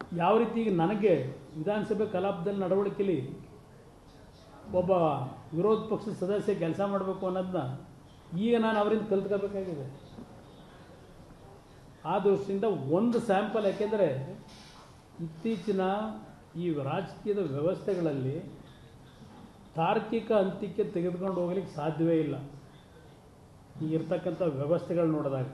ಯಾವ ರೀತಿ ಈಗ ನನಗೆ ವಿಧಾನಸಭೆ ಕಲಾಪದಲ್ಲಿ ನಡವಳಿಕೆಯಲ್ಲಿ ಒಬ್ಬ ವಿರೋಧ ಪಕ್ಷದ ಸದಸ್ಯ ಕೆಲಸ ಮಾಡಬೇಕು ಅನ್ನೋದನ್ನ ಈಗ ನಾನು ಅವರಿಂದ ಕಲ್ತ್ಕೋಬೇಕಾಗಿದೆ ಆ ದೃಷ್ಟಿಯಿಂದ ಒಂದು ಸ್ಯಾಂಪಲ್ ಯಾಕೆಂದರೆ ಇತ್ತೀಚಿನ ಈ ರಾಜಕೀಯದ ವ್ಯವಸ್ಥೆಗಳಲ್ಲಿ ತಾರ್ಕಿಕ ಅಂತ್ಯಕ್ಕೆ ತೆಗೆದುಕೊಂಡು ಹೋಗ್ಲಿಕ್ಕೆ ಸಾಧ್ಯವೇ ಇಲ್ಲ ಈಗಿರ್ತಕ್ಕಂಥ ವ್ಯವಸ್ಥೆಗಳು ನೋಡಿದಾಗ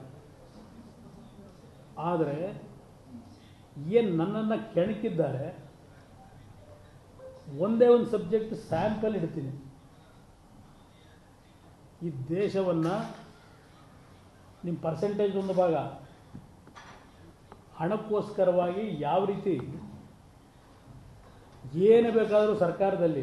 ಆದರೆ ಏನು ನನ್ನನ್ನು ಕೆಣಕಿದ್ದಾರೆ ಒಂದೇ ಒಂದು ಸಬ್ಜೆಕ್ಟ್ ಸ್ಯಾಂಪಲ್ ಇಡ್ತೀನಿ ಈ ದೇಶವನ್ನು ನಿಮ್ಮ ಪರ್ಸೆಂಟೇಜ್ ಒಂದು ಭಾಗ ಹಣಕ್ಕೋಸ್ಕರವಾಗಿ ಯಾವ ರೀತಿ ಏನು ಬೇಕಾದರೂ ಸರ್ಕಾರದಲ್ಲಿ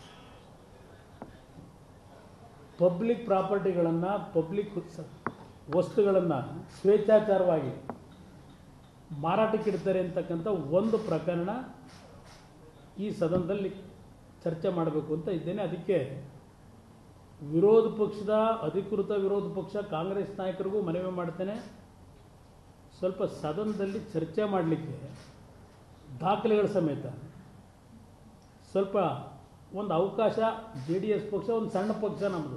ಪಬ್ಲಿಕ್ ಪ್ರಾಪರ್ಟಿಗಳನ್ನು ಪಬ್ಲಿಕ್ ವಸ್ತುಗಳನ್ನು ಸ್ವೇಚ್ಛಾಚಾರವಾಗಿ ಮಾರಾಟಕ್ಕೆ ಇಡ್ತಾರೆ ಅಂತಕ್ಕಂಥ ಒಂದು ಪ್ರಕರಣ ಈ ಸದನದಲ್ಲಿ ಚರ್ಚೆ ಮಾಡಬೇಕು ಅಂತ ಇದ್ದೇನೆ ಅದಕ್ಕೆ ವಿರೋಧ ಪಕ್ಷದ ಅಧಿಕೃತ ವಿರೋಧ ಪಕ್ಷ ಕಾಂಗ್ರೆಸ್ ನಾಯಕರಿಗೂ ಮನವಿ ಮಾಡ್ತೇನೆ ಸ್ವಲ್ಪ ಸದನದಲ್ಲಿ ಚರ್ಚೆ ಮಾಡಲಿಕ್ಕೆ ದಾಖಲೆಗಳ ಸಮೇತ ಸ್ವಲ್ಪ ಒಂದು ಅವಕಾಶ ಜೆ ಡಿ ಎಸ್ ಪಕ್ಷ ಒಂದು ಸಣ್ಣ ಪಕ್ಷ ನಮ್ಮದು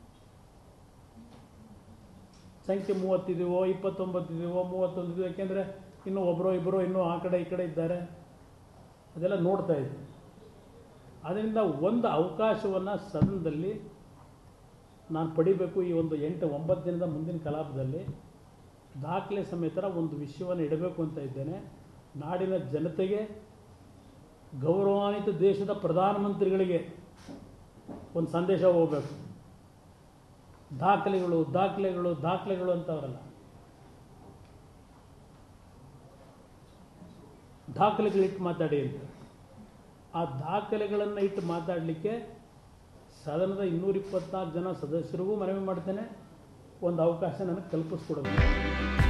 ಸಂಖ್ಯೆ ಮೂವತ್ತಿದೀವೋ ಇಪ್ಪತ್ತೊಂಬತ್ತಿದೀವೋ ಮೂವತ್ತೊಂದಿದೀವೋ ಯಾಕೆಂದರೆ ಇನ್ನೂ ಒಬ್ಬರೋ ಇಬ್ಬರೋ ಇನ್ನೂ ಆ ಕಡೆ ಈ ಕಡೆ ಇದ್ದಾರೆ ಅದೆಲ್ಲ ನೋಡ್ತಾ ಇದ್ವಿ ಅದರಿಂದ ಒಂದು ಅವಕಾಶವನ್ನು ಸದನದಲ್ಲಿ ನಾನು ಪಡಿಬೇಕು ಈ ಒಂದು ಎಂಟು ಒಂಬತ್ತು ದಿನದ ಮುಂದಿನ ಕಲಾಪದಲ್ಲಿ ದಾಖಲೆ ಸಮೇತರ ಒಂದು ವಿಷಯವನ್ನು ಇಡಬೇಕು ಅಂತ ಇದ್ದೇನೆ ನಾಡಿನ ಜನತೆಗೆ ಗೌರವಾನ್ವಿತ ದೇಶದ ಪ್ರಧಾನಮಂತ್ರಿಗಳಿಗೆ ಒಂದು ಸಂದೇಶ ಹೋಗಬೇಕು ದಾಖಲೆಗಳು ದಾಖಲೆಗಳು ದಾಖಲೆಗಳು ಅಂತವರಲ್ಲ ದಾಖಲೆಗಳಿಟ್ಟು ಮಾತಾಡಿ ಅಂತ ಆ ದಾಖಲೆಗಳನ್ನು ಇಟ್ಟು ಮಾತಾಡಲಿಕ್ಕೆ ಸದನದ ಇನ್ನೂರ ಇಪ್ಪತ್ನಾಲ್ಕು ಜನ ಸದಸ್ಯರಿಗೂ ಮನವಿ ಮಾಡ್ತೇನೆ ಒಂದು ಅವಕಾಶ ನನಗೆ ಕಲ್ಪಿಸ್ಕೊಡಬೇಕು